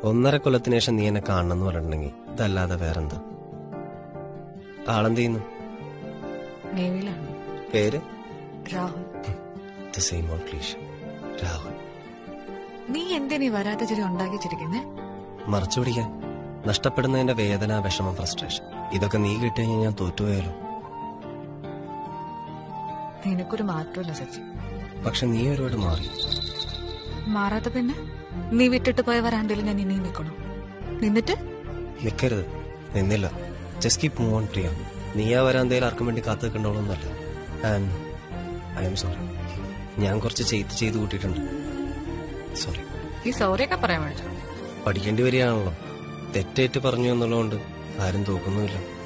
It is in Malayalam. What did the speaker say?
ഒന്നര കൊല്ലത്തിന് ശേഷം നീ എന്നെ കാണണമെന്ന് പറഞ്ഞിട്ടുണ്ടെങ്കിൽ ഇതല്ലാതെ വേറെന്താ ആളെന്ത് ചെയ്യുന്നു നേവിയിലാണ് പേര് Rahul the same old cliche Rahul നീ എന്തിനീ വരാത്ത ചിരി ഉണ്ടാക്കി ചിരിക്കുന്നേ മറച്ചു പിടിക്കാൻ നഷ്ടപ്പെടുന്നതിന്റെ വേദന വിഷമം ഫ്രസ്ട്രേഷൻ ഇതൊക്കെ നീ കിട്ടിക്കഴിഞ്ഞാൽ ഞാൻ തോറ്റുപോയാലോ നിനക്കൊരു മാറ്റമില്ല സച്ചി പക്ഷെ നീ ഒരുപാട് മാറി മാറാത്ത പിന്നെ നീ വിട്ടിട്ട് പോയ വരാണ്ടിൽ ഞാൻ ഇനി നിൽക്കണം നിന്നിട്ട് നിൽക്കരുത് നിന്നില്ല just keep move on Priya നീ ആ വരാന്തയിൽ ആർക്കും വേണ്ടി കാത്തു നിൽക്കണ്ടോളൊന്നല്ല ആൻഡ് ഐ എം സോറി ഞാൻ കുറച്ച് ചെയ്ത് ചെയ്ത് കൂട്ടിയിട്ടുണ്ട് സോറി ഈ സോറിയൊക്കെ പറയാൻ വേണ്ടി പഠിക്കേണ്ടി വരികയാണല്ലോ തെറ്റേറ്റ് പറഞ്ഞു എന്നുള്ളതുകൊണ്ട് ആരും തോക്കുന്നുമില്ല